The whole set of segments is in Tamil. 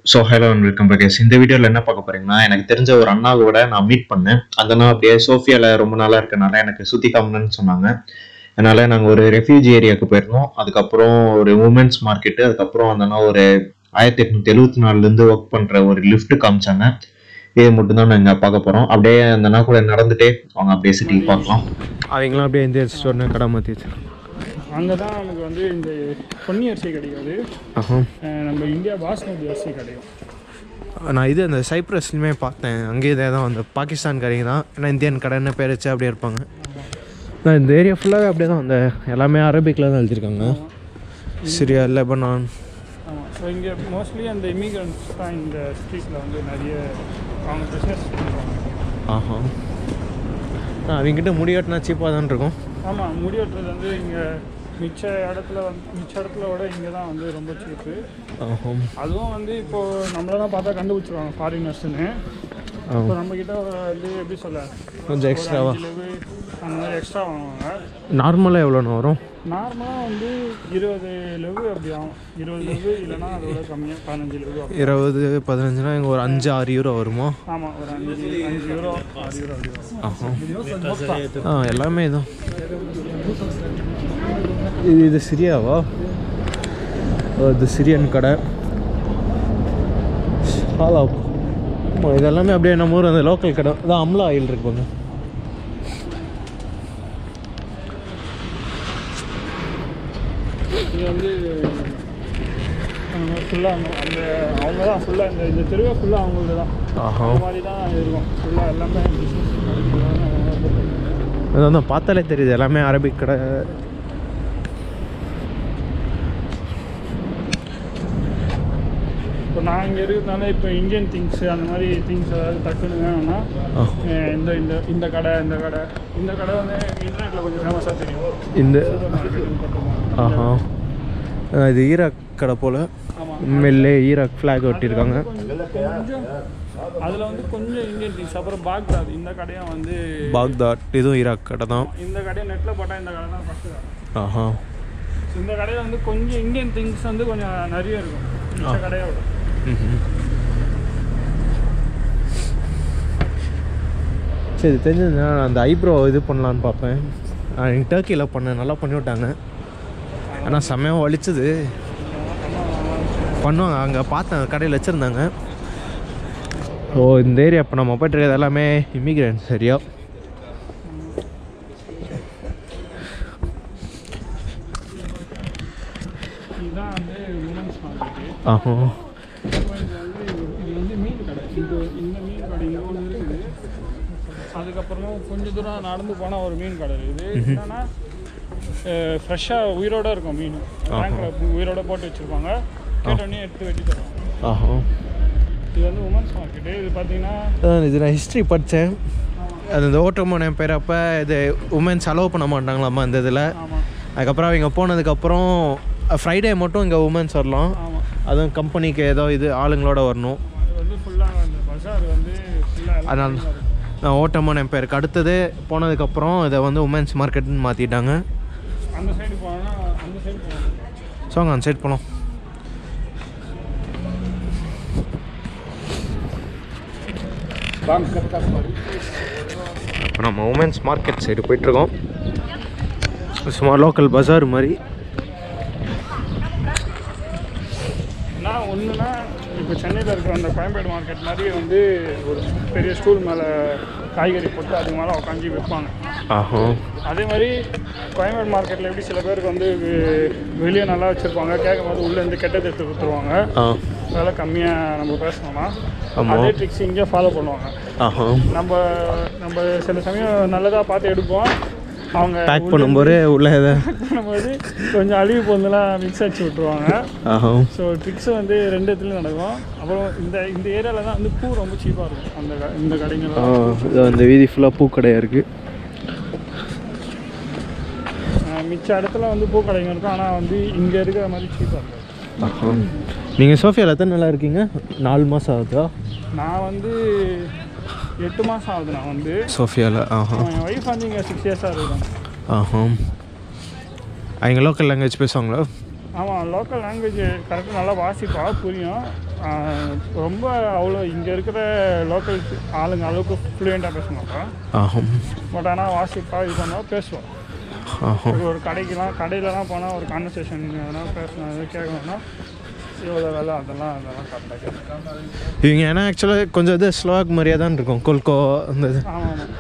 So hello and welcome back இந்த வீடியோவில் என்ன பார்க்க போறீங்கன்னா எனக்கு தெரிஞ்ச ஒரு அண்ணா கூட நான் மீட் பண்ணேன் அந்த அண்ணா அப்படியே சோஃபியாவில் ரொம்ப நாளாக இருக்கனால எனக்கு சுற்றி காமணும்னு சொன்னாங்க அதனால நாங்கள் ஒரு ரெஃப்யூஜி ஏரியாவுக்கு போயிருந்தோம் அதுக்கப்புறம் ஒரு உமன்ஸ் மார்க்கெட்டு அதுக்கப்புறம் அந்த அண்ணா ஒரு ஆயிரத்தி எட்நூத்தி எழுபத்தி நாலுலேருந்து ஒர்க் பண்ணுற ஒரு லிஃப்ட் காமிச்சாங்க இது மட்டும்தான் நாங்கள் பார்க்க போகிறோம் அப்படியே அந்த அண்ணா கூட நடந்துட்டே அவங்க அப்படியே சிட்டி பார்க்கலாம் அவங்களாம் அப்படியே எந்த ஸ்டோர்னு கடை மாற்றி வச்சிருக்கோம் அங்கே தான் நமக்கு வந்து இந்த பொன்னி அரிசி கிடைக்காது ஆஹா அஹ் நம்ம இந்தியா பாஸ்மதி அரிசி கிடைக்கும் நான் இது அந்த சைப்ரஸ்லையுமே பார்த்தேன் அங்கேயே இதே தான் அந்த பாகிஸ்தான்காரங்க தான் ஏன்னா இந்தியன் கடைன்னு பேர் வச்சு அப்படியே இருப்பாங்க நான் இந்த ஏரியா ஃபுல்லாகவே அப்படியே தான் அந்த எல்லாமே அரபிக்கில் தான் எழுதியிருக்காங்க சிரியா லெபனான் ஆமாம் ஸோ இங்கே மோஸ்ட்லி அந்த இமிகிரண்ட்ஸ் தான் இந்த ஸ்ட்ரீட்டில் வந்து நிறைய அவங்க பிஸ்னஸ் பண்ணுவாங்க ஆஹா ஆ அவங்ககிட்ட முடி வெட்டினா சீப்பாக தான் இருக்கும் ஆமாம் முடி வெட்டுறது வந்து இங்கே மிச்ச இடத்துல வந்து மிச்ச இடத்துல விட இங்கே தான் வந்து ரொம்ப சீப்பு ஆஹா அதுவும் வந்து இப்போது நம்மளெல்லாம் பார்த்தா கண்டுபிடிச்சிருவாங்க ஃபாரினர்ஸ்னு இப்போ நம்மக்கிட்ட வந்து எப்படி சொல்ல கொஞ்சம் எக்ஸ்ட்ராவா அஞ்சு லெவு அந்த மாதிரி எக்ஸ்ட்ரா வாங்குவாங்க நார்மலாக எவ்வளோண்ணா வரும் நார்மலாக வந்து இருபது லெவு அப்படி ஆகும் இருபது லெவு இல்லைன்னா அதோட கம்மியாக பதினஞ்சு லெவு ஆகும் இருபது பதினஞ்சுனா இங்கே ஒரு அஞ்சு ஆறு யூரோ வருமா ஆமாம் ஒரு அஞ்சு அஞ்சு யூரோ ஆறு யூரோ அப்படி வரும் ஆஹா ஆ எல்லாமே தான் இது இது சிரியாவா ஓ, இது சிரியன் கடை ஹாலா ஆமாம் இது எல்லாமே அப்படியே நம்ம ஊர் அந்த லோக்கல் கடை அதான் அம்லா ஆயில் இருப்பாங்க இது வந்து ஃபுல்லாக அந்த அவங்க தான் ஃபுல்லாக இந்த இந்த தெருவே ஃபுல்லாக அவங்களுக்கு தான் ஆஹா அந்த மாதிரி தான் இருக்கும் ஃபுல்லாக எல்லாமே பிஸ்னஸ் அதான் பார்த்தாலே தெரியுது எல்லாமே அரபிக் கடை இப்போ நான் இங்கே இருக்கிறதுனால இப்போ இந்தியன் திங்ஸ் அந்த மாதிரி திங்ஸ் ஏதாவது டக்குன்னு வேணும்னா ஆ. அஹ் இந்த இந்த இந்த கடை இந்த கடை இந்த கடை வந்து இன்டர்நெட்டில் கொஞ்சம் ஃபேமஸாக தெரியும் இந்த சூப்பர் மார்க்கெட்டுன்னு போட்டிருப்பாங்க. ஆஹா ஆ, இது ஈராக் கடை போல் ஆமாம் மேலே ஈராக் ஃப்ளாக் ஒட்டியிருக்காங்க கொஞ்சம் அதில் வந்து கொஞ்சம் இந்தியன் திங்ஸ் அப்புறம் பாக்தாத் இந்த கடையும் வந்து பாக்தாட் இதுவும் ஈராக் கடை தான் இந்த கடையை நெட்டில் போட்டால் இந்த கடை தான் ஃபஸ்ட்டு கடை ஆஹா ஸோ இந்த கடையில் வந்து கொஞ்சம் இந்தியன் திங்ஸ் வந்து கொஞ்சம் நிறைய இருக்கும் இந்த கடையோட ம்ஹும். சரி தெரிஞ்சது நான் அந்த ஐப்ரோ இது பண்ணலான்னு பார்ப்பேன் நான் எனக்கு டர்க்கியில் பண்ணேன் நல்லா பண்ணி விட்டாங்க ஆனால் செம்மையாக வலிச்சுது பண்ணுவாங்க அங்கே பார்த்தேன் கடையில் வச்சுருந்தாங்க ஓ இந்த ஏரியா இப்போ நம்ம போய்ட்டு இருக்கிறது எல்லாமே இமிகிரண்ட்ஸ் சரியா இதுதான் வந்து உமன்ஸ் மார்க்கெட்டு ஆஹா இது வந்து இது வந்து மீன் கடை இந்த இந்த மீன் கடை இங்கே ஒன்று இருக்குது அதுக்கப்புறமா கொஞ்சம் தூரம் நடந்து போனால் ஒரு மீன் கடை இருக்குது என்னன்னா ஃப்ரெஷ்ஷாக உயிரோட இருக்கும் மீன் டேங்கில் உயிரோட போட்டு வச்சுருப்பாங்க கேட்டோடனே எடுத்து வெட்டி தருவாங்க ஆஹா இது வந்து உமன்ஸ் மார்க்கெட்டு இது பார்த்தீங்கன்னா அதான் இது நான் ஹிஸ்ட்ரி படித்தேன் அது இந்த ஓட்டமான பேரப்போ இது உமன்ஸ் அலோவ் பண்ண மாட்டாங்களாம்மா இந்த இதில் ஆமாம் அதுக்கப்புறம் அவங்க போனதுக்கப்புறம் ஃப்ரைடே மட்டும் இங்கே உமன்ஸ் வரலாம் ஆமாம் அதுவும் கம்பெனிக்கு ஏதோ இது ஆளுங்களோட வரணும் அது வந்து ஃபுல்லாக அந்த பஜார் வந்து ஃபுல்லாக அதனால் நான் ஓட்டமான பேருக்கு அடுத்தது போனதுக்கப்புறம் இதை வந்து உமன்ஸ் மார்க்கெட்னு மாற்றிட்டாங்க அந்த சைடு போனோம்னா அந்த சைடு போகணும் ஸோ அங்கே அந்த சைட் போகலாம் இப்போ நம்ம உமன்ஸ் மார்க்கெட் சைடு போயிட்டுருக்கோம் சும்மா லோக்கல் பஜார் மாதிரி நான் ஒன்றுனா இப்போ சென்னையில் இருக்கிற அந்த கோயம்பேடு மார்க்கெட் மாதிரி வந்து ஒரு பெரிய ஸ்டூல் மேலே காய்கறி போட்டு அது மேலே உட்காந்து விற்பாங்க ஆஹா அதே மாதிரி கோயம்பேடு மார்க்கெட்டில் எப்படி சில பேருக்கு வந்து வெ- வெளியே நல்லா வச்சுருப்பாங்க கேட்கும் போது உள்ளேருந்து கெட்டது எடுத்து கொடுத்துருவாங்க ஆ விலை கம்மியாக நம்ம பேசணும்னா ஆமா. அதே ட்ரிக்ஸ் இங்கே ஃபாலோ பண்ணுவாங்க ஆஹா நம்ம நம்ம சில சமயம் நல்லதாக பார்த்து எடுப்போம் அவங்க பேக் பண்ணும்போது உள்ள இதை பண்ணும்போது கொஞ்சம் அழிவு பொருந்தெல்லாம் மிக்ஸ் அடிச்சு விட்ருவாங்க ஆஹா ஸோ ட்ரிக்ஸ் வந்து ரெண்டு இடத்துலையும் நடக்கும் அப்புறம் இந்த இந்த ஏரியாவில் தான் வந்து பூ ரொம்ப சீப்பாக இருக்கும் அந்த க- இந்த ஆ கடைங்கள்லாம் இது அந்த வீதி ஃபுல்லாக பூக்கடையாக இருக்குது அஹ் மிச்ச இடத்துல வந்து பூ கடைங்க இருக்கும் ஆனால் வந்து இங்கே இருக்கிற மாதிரி சீப்பாக இருக்கும் நீங்கள் சோஃபியாவில் எத்தனை நல்லா இருக்கீங்க நாலு மாதம் ஆகுதா நான் வந்து எட்டு மாதம் ஆகுது நான் வந்து சோஃபியாவில் ஆஹா என் ஒய்ஃப் வந்து இங்கே சிக்ஸ் இயர்ஸாக இருக்காங்க ஆஹா அவங்க லோக்கல் லாங்குவேஜ் பேசுவாங்களா ஆமாம் லோக்கல் லாங்குவேஜ் கரெக்டாக நல்லா வாசிப்பா புரியும் ஆஹ் ரொம்ப அவ்வளோ இங்கே இருக்கிற லோக்கல் ஆளுங்க அளவுக்கு ஃப்ளூயண்ட்டாக பேச மாட்டா ஆஹம் பட் ஆனால் வாசிப்பா இது பண்ணா பேசுவோம் ஆஹம் ஒரு கடைக்கெலாம் கடையிலலாம் போனால் ஒரு கான்வர்சேஷன் எதனா பேசணும் எதுவும் கேட்கணும்னா இவ்வளோ வேலை அதெல்லாம் அதெல்லாம் கரெக்டாக கேட்குறேன் இவங்க ஏன்னா ஆக்சுவலாக கொஞ்சம் இது ஸ்லோவாக் மாதிரியே தான் இருக்கும் கொல்கோ அந்த இது ஆமாம் ஆமாம்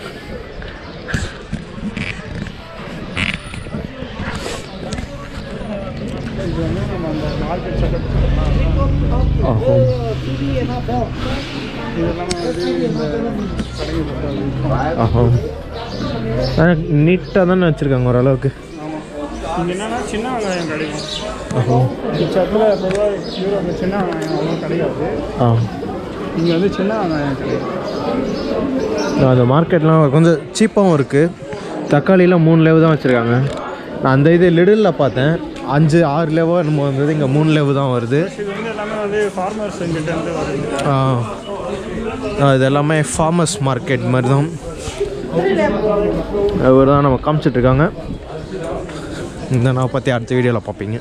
இது வந்து நம்ம அந்த மார்க்கெட் செட்டப் ஆஹம் இதெல்லாம் வந்து இந்த கடையை பொறுத்தவரைக்கும் ஆஹம் ஆனால் நீட்டாக தானே வச்சுருக்காங்க ஓரளவுக்கு ஆமாம் இங்கே என்னன்னா சின்ன வெங்காயம் கிடைக்கும் ஆஹம் மிச்சத்தில் பொதுவாக யூரோப்பில் சின்ன வெங்காயம் அவ்வளோ கிடைக்காது ஆ இங்கே வந்து சின்ன வெங்காயம் கிடைக்கும் அந்த மார்க்கெட்லாம் கொஞ்சம் சீப்பாகவும் இருக்குது தக்காளிலாம் மூணு லேவு தான் வச்சுருக்காங்க நான் அந்த இது லிடில் பார்த்தேன் அஞ்சு ஆறு லேவோ என்னமோ வந்தது இங்கே மூணு லேவு தான் வருது இது வந்து எல்லாமே வந்து ஃபார்மர்ஸ் எங்கிட்ட இருந்து வருது ஆ ஆ, இது எல்லாமே ஃபார்மர்ஸ் மார்க்கெட் மாதிரி தான் இவர் தான் நம்ம காமிச்சிட்ருக்காங்க இந்த நான் பற்றி அடுத்த வீடியோவில் பார்ப்பீங்க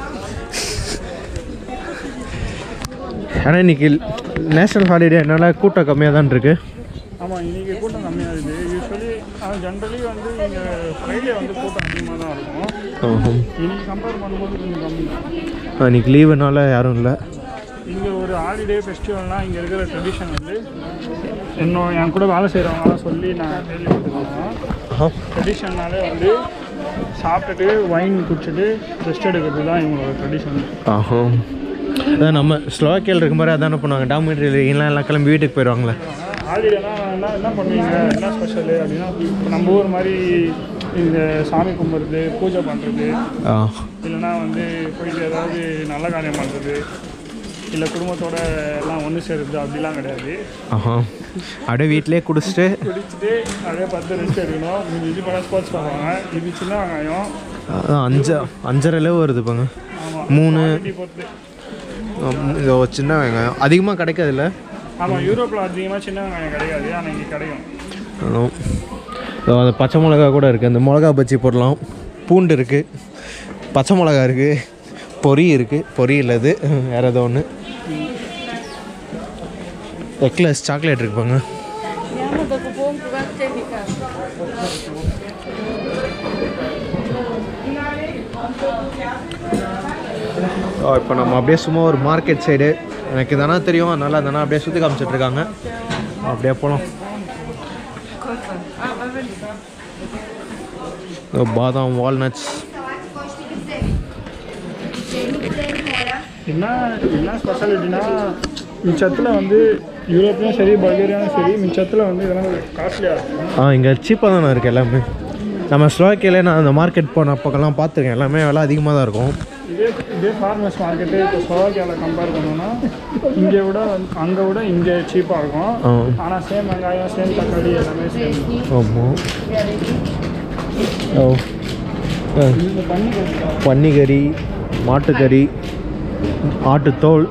ஏன்னா இன்னைக்கு நேஷ்னல் ஹாலிடேனால கூட்டம் கம்மியாக தான் இருக்குது ஆமாம் இன்னைக்கு கூட்டம் கம்மியாக இருக்குது யூஸ்வலி ஜென்ரலி வந்து இங்கே ஃப்ரைடே வந்து கூட்டம் அதிகமாக தான் இருக்கும் இன்னைக்கு கம்பேர் பண்ணும்போது கொஞ்சம் கம்மி தான் இன்னைக்கு லீவுனால யாரும் இல்லை இங்கே ஒரு ஹாலிடே ஃபெஸ்டிவல்னால் இங்கே இருக்கிற ட்ரெடிஷன் வந்து இன்னும் என் கூட வேலை செய்கிறவங்களாம் சொல்லி நான் கேள்விப்பட்டிருக்கேன் ட்ரெடிஷன்னாலே வந்து சாப்பிட்டுட்டு வைன் குடிச்சிட்டு ரெஸ்ட் எடுக்கிறது தான் இவங்களோட ட்ரெடிஷன் ஆஹா அதான் நம்ம ஸ்லோவாக்கியில் இருக்கும் மாதிரி அதானே பண்ணுவாங்க டாமினேட்டரி எல்லாம் எல்லாம் கிளம்பி வீட்டுக்கு போயிடுவாங்களே ஹாலிடேனா என்ன என்ன பண்ணுவீங்க என்ன ஸ்பெஷலு அப்படின்னா இப்போ நம்ம ஊர் மாதிரி இந்த சாமி கும்பிட்றது பூஜை பண்ணுறது ஆ இல்லைன்னா வந்து போயிட்டு ஏதாவது நல்ல காரியம் பண்ணுறது இல்லை குடும்பத்தோட எல்லாம் ஒன்று சேருறது அப்படிலாம் கிடையாது ஆஹா அப்படியே வீட்டிலே குடிச்சிட்டு குடிச்சிட்டு அதே பார்த்து ரெஸ்ட் எடுக்கணும் மிஞ்சி மிஞ்சி போனால் ஸ்போர்ட்ஸ் பார்ப்பாங்க இது சின்ன வெங்காயம் அதான் அஞ்சு அஞ்சரை அளவு வருது பாங்க ஆமாம் மூணு குவாலிட்டி பொறுத்து ஆம், இது ஒரு சின்ன வெங்காயம் அதிகமாக கிடைக்காதுல்ல ஆமாம் யூரோப்பில் அதிகமாக சின்ன வெங்காயம் கிடைக்காது ஆனால் இங்கே கிடைக்கும் அதான். இதோ அந்த பச்சை மிளகா கூட இருக்குது அந்த மிளகா பஜ்ஜி போடலாம் பூண்டு இருக்குது பச்சை மிளகா இருக்குது பொரி இருக்குது பொரி இல்லை இது வேறு ஏதோ ஒன்று எக்லஸ் சாக்லேட் இருக்குப்பாங்க Andiamo dopo pompo, guarda che casa. இப்போ நம்ம அப்படியே சும்மா ஒரு மார்க்கெட் சைடு எனக்கு தானே தெரியும் அதனால் அதனால் அப்படியே சுற்றி காமிச்சிட்ருக்காங்க அப்படியே போகலாம் பாதாம் வால்நட்ஸ் என்ன என்ன ஸ்பெஷாலிட்டினா மிச்சத்தில் வந்து யூரோப்லேயும் சரி பல்கேரியாவும் சரி மிச்சத்தில் வந்து இதெல்லாம் காஸ்ட்லியாக இருக்கும் ஆ இங்கே சீப்பாக தானே இருக்குது எல்லாமே நம்ம ஸ்லோவாக்கியில் நான் அந்த மார்க்கெட் போன பக்கம்லாம் பார்த்துருக்கேன் எல்லாமே விலை அதிகமாக தான் இருக்கும் இதே இதே ஃபார்மர்ஸ் மார்க்கெட்டு இப்போ ஸ்லோவாக்கியாவில் கம்பேர் பண்ணோன்னா இங்கே விட வந்து அங்கே விட இங்கே சீப்பாக இருக்கும் ஆ ஆனால் சேம் வெங்காயம் சேம் தக்காளி எல்லாமே சேம் ஆமாம் ஓ ஆ, இந்த பண்ணி கொடுத்தா பன்னிக்கறி மாட்டுக்கறி ஆட்டுத்தோல்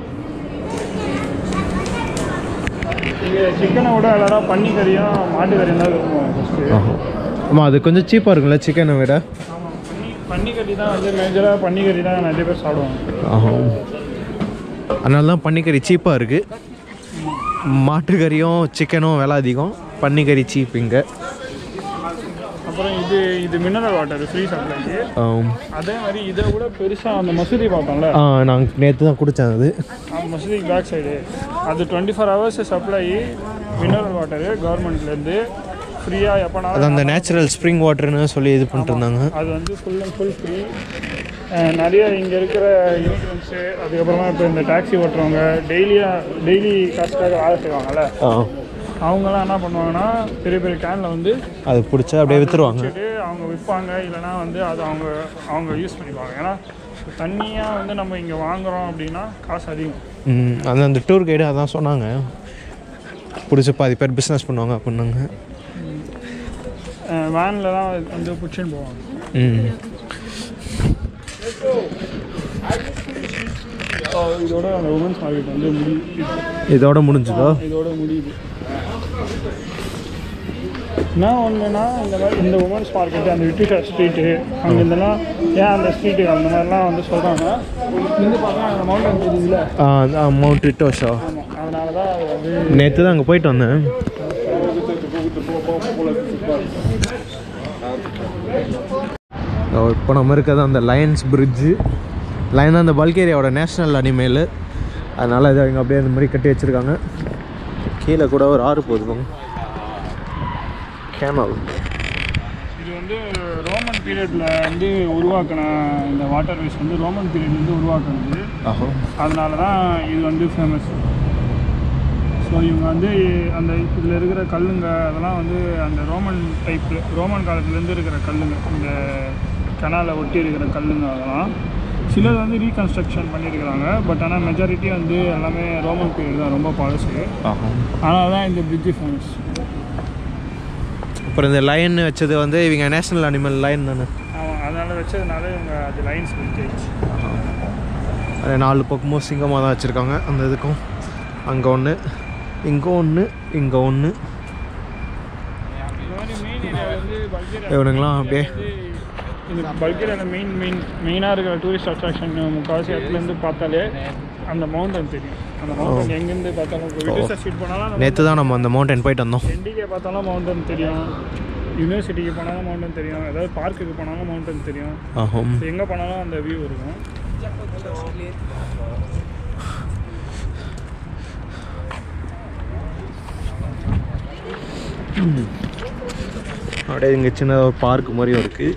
இங்கே சிக்கனை விட எல்லாரும் பன்னிக்கறியும் மாட்டுக்கறியும் தான் விரும்புவாங்க ஃபஸ்ட்டு ஆஹா ஆமாம் அது கொஞ்சம் சீப்பாக இருக்கும்ல சிக்கனை விட ஆமாம் பன்னி பன்னிக்கறி தான் வந்து மேஜராக பன்னிக்கறி தான் நிறைய பேர் சாப்பிடுவாங்க ஆஹா அதனால தான் பன்னிக்கறி சீப்பாக இருக்குது மாட்டுக்கறியும் சிக்கனும் விலை அதிகம் பன்னிக்கறி சீப் இங்கே அப்புறம் இது இது மினரல் வாட்டர் ஃப்ரீ சப்ளைக்கு ஆம். அதே மாதிரி இதை விட பெருசாக அந்த மசூதி பார்த்தோம்ல ஆ நான் நேற்று தான் குடித்தேன் அது அந்த மசூதிக்கு பேக் சைடு அது twenty four hours supply mineral water கவர்மெண்ட்லேருந்து ஃப்ரீயாக அது எப்போனாலும் அந்த நேச்சுரல் ஸ்ப்ரிங் வாட்டர்னு சொல்லி இது பண்ணிட்டு இருந்தாங்க அது வந்து ஃபுல் அண்ட் ஃபுல் ஃப்ரீ நிறைய இங்கே இருக்கிற இமிக்ரெண்ட்ஸு அதுக்கப்புறமா இப்போ இந்த டாக்ஸி ஓட்டுறவங்க டெய்லியாக டெய்லி காசுக்காக வேலை செய்வாங்கல்ல ஆ அவங்கெல்லாம் என்ன பண்ணுவாங்கன்னா பெரிய பெரிய கேனில் வந்து அது பிடிச்சா அப்படியே விற்றுருவாங்க வச்சுட்டு அவங்க விற்பாங்க இல்லைன்னா வந்து அது அவங்க அவங்க யூஸ் பண்ணிப்பாங்க ஏன்னா தண்ணியாக வந்து நம்ம இங்கே வாங்குறோம் அப்படின்னா காசு அதிகம் ம் அந்த அந்த டூர் கைடு அதான் சொன்னாங்க பிடிச்சி பாதி பேர் பிஸ்னஸ் பண்ணுவாங்க அப்படின்னாங்க வேனில் தான் வந்து பிடிச்சின்னு போவாங்க ம் So, இதோட அந்த உமன்ஸ் மார்க்கெட் வந்து முடியுது இதோட முடிஞ்சுதோ இதோட முடியுது என்ன ஒன்றுனா இந்த மாதிரி இந்த உமன்ஸ் மார்க்கெட்டு அந்த விட்டுட்டா ஸ்ட்ரீட்டு அங்கே இதெல்லாம் ஏன் அந்த ஸ்ட்ரீட்டு அந்த மாதிரிலாம் வந்து சொல்கிறாங்க இருந்து பார்த்தா அந்த மவுண்டன் தெரியுதுல மவுண்ட் ரிட்டோ ஷோ ஆமாம் அதனால தான் அது வந்து நேற்று தான் அங்கே போயிட்டு வந்தேன் இப்போ நம்ம இருக்கிறது அந்த லயன்ஸ் பிரிட்ஜு லயன் அந்த பல்கேரியாவோட நேஷ்னல் அனிமேல் அதனால் இது அவங்க அப்படியே இந்த மாதிரி கட்டி வச்சுருக்காங்க கீழே கூட ஒரு ஆறு போகுது கேமல் இது வந்து ரோமன் பீரியடில் வந்து உருவாக்கின இந்த வாட்டர் வேஸ் வந்து ரோமன் பீரியட்லேருந்து உருவாக்குனது ஆஹோ அதனால தான் இது வந்து ஃபேமஸ் ஸோ இவங்க வந்து அந்த இதில் இருக்கிற கல்லுங்க அதெல்லாம் வந்து அந்த ரோமன் டைப்பில் ரோமன் காலத்துலேருந்து இருக்கிற கல்லுங்க இந்த கனாலை ஒட்டி இருக்கிற கல்லுங்க அதெல்லாம் சிலது வந்து ரீகன்ஸ்ட்ரக்ஷன் பண்ணியிருக்கிறாங்க பட் ஆனால் மெஜாரிட்டி வந்து எல்லாமே ரோமன் பீரியட் தான் ரொம்ப பழசு ஆஹோ அதனால தான் இந்த பிரிட்ஜு ஃபேமஸ் அப்புறம் இந்த லயன் வச்சது வந்து இவங்க நேஷ்னல் அனிமல் லயன் தானே ஆமாம் அதனால் வச்சதுனால இவங்க அது லைன்ஸ் பிரிட்ஜ் ஆயிடுச்சு அது நாலு பக்கமும் சிங்கமாக தான் வச்சுருக்காங்க அந்த இதுக்கும் அங்கே ஒன்று இங்கே ஒன்று இங்கே ஒன்று இந்த மாதிரி மெயின் ஏரியா வந்து பல்கேரியா இவனுங்களாம் அப்படியே வந்து இந்த பல்கேரியாவில் மெயின் மெயின் மெயினாக இருக்கிற டூரிஸ்ட் அட்ராக்ஷன் முக்கால்வாசி இடத்துலேருந்து பார்த்தாலே அந்த மவுண்டன் தெரியும் அந்த மவுண்டன் எங்கேருந்து பார்த்தாலும் இப்போ விட்டுசா ஸ்ட்ரீட் போனாலும் அந்த நேற்று தான் நம்ம அந்த மவுண்டன் போயிட்டு வந்தோம் என்டிகே பார்த்தாலும் மவுண்டன் தெரியும் யூனிவர்சிட்டிக்கு போனாலும் மவுண்டன் தெரியும் ஏதாவது பார்க்குக்கு போனாலும் மவுண்டன் தெரியும் ஆஹோம் எங்கே போனாலும் அந்த வியூ இருக்கும் அப்படியே இங்கே சின்ன ஒரு பார்க் மாதிரியும் இருக்குது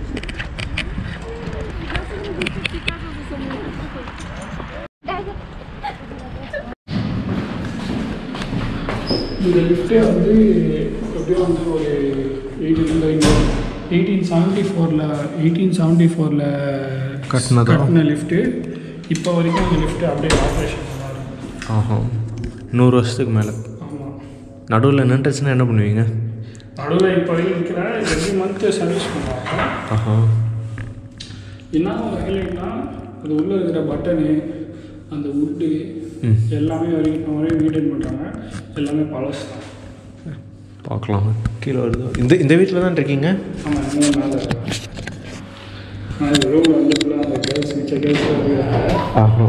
இந்த லிஃப்ட்டே வந்து எப்படியும் வந்து ஒரு எயிட்டீன் எயிட்டீன் செவன்ட்டி ஃபோரில் எயிட்டீன் செவன்ட்டி ஃபோரில் கட்டினதா? கட்டின லிஃப்ட்டு இப்போ வரைக்கும் அந்த லிஃப்ட்டு அப்படியே ஆப்ரேஷன் ஆஹா நூறு வருஷத்துக்கு மேலே ஆமாம் நடுவில் நின்றுச்சுன்னா என்ன பண்ணுவீங்க நடுவில் இப்போ வரைக்கும் இருக்கிற எவ்ரி மந்த்து சர்வீஸ் பண்ணுவாங்க ஆஹா என்ன ஹைலைட்னா அது உள்ளே இருக்கிற பட்டனு அந்த உட்டு ம். எல்லாமே வரைக்கும் வரையும் மெயின்டைன் பண்ணுறாங்க எல்லாமே பழசு தான் பார்க்கலாம் கீழே வருது இந்த இந்த வீட்டில் தான் இருக்கீங்க ஆமாம் இன்னும் மேலே நான் இந்த ரூமில் வந்து ஃபுல்லாக அந்த கேர்ள்ஸ் மிச்ச கேர்ள்ஸ் இருக்கிறாங்க ஆஹா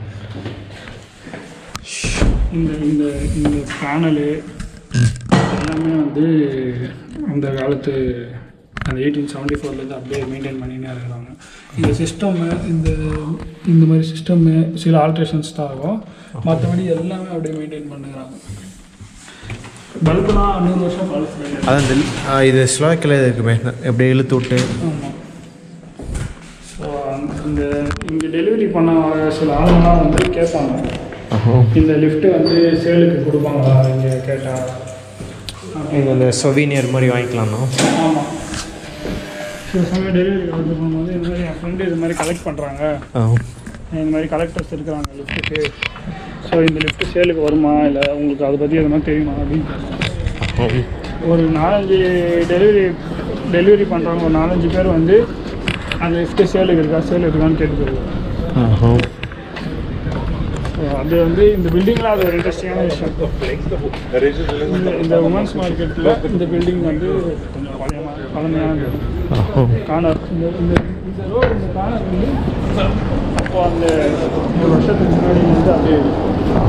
இந்த இந்த இந்த பேனலு எல்லாமே வந்து அந்த காலத்து அந்த எயிட்டீன் செவன்ட்டி ஃபோர்லேருந்து அப்படியே மெயின்டைன் பண்ணினே இருக்கிறாங்க இந்த சிஸ்டம்மு இந்த இந்த மாதிரி சிஸ்டம்மு சில ஆல்ட்ரேஷன்ஸ் தான் ஆகும் மற்றபடி எல்லாமே அப்படியே மெயின்டைன் பண்ணுறாங்க பல்புலாம் நூறு வருஷம் பல்ப் அதான் இந்த ஆ, இது ஸ்லோக்கில் இருக்குமே அப்படியே இழுத்து விட்டு ஆமாம் ஸோ இந்த இங்கே டெலிவரி பண்ண வர சில ஆளுங்கலாம் வந்து கேட்பாங்க ஆஹா இந்த லிஃப்ட்டு வந்து சேலுக்கு கொடுப்பாங்களா இங்கே கேட்டால் இது அந்த சொவீனியர் மாதிரி வாங்கிக்கலாம்னா ஆமாம் சில சமயம் டெலிவரி வந்து பண்ணும்போது இந்த மாதிரி என் ஃப்ரெண்டு இது மாதிரி கலெக்ட் பண்ணுறாங்க ஆ இந்த மாதிரி கலெக்டர்ஸ் இருக்கிறாங்க லிஃப்ட்டுக்கு ஸோ இந்த லிஃப்ட்டு சேலுக்கு வருமா இல்லை உங்களுக்கு அதை பற்றி எதுனா தெரியுமா அப்படின்னு கேட்பாங்க. ஆஹா. ஒரு நாலஞ்சு டெலிவரி டெலிவரி பண்ணுறவங்க ஒரு நாலஞ்சு பேர் வந்து அந்த லிஃப்ட்டு சேலுக்கு இருக்கா சேல் இருக்கான்னு கேட்டு போயிருக்காங்க ஆஹா ஸோ அது வந்து இந்த பில்டிங்கில் அது ஒரு இன்ட்ரெஸ்டிங்கான விஷயம் இந்த இந்த உமன்ஸ் மார்க்கெட்டில் இந்த பில்டிங் வந்து கொஞ்சம் பழைய பழமையான ஆஹா கார்னர் இந்த இந்த இந்த ரோடு இந்த கார்னர் வந்து அப்போ அந்த ஒரு வருஷத்துக்கு முன்னாடி வந்து அப்படியே இருக்கு.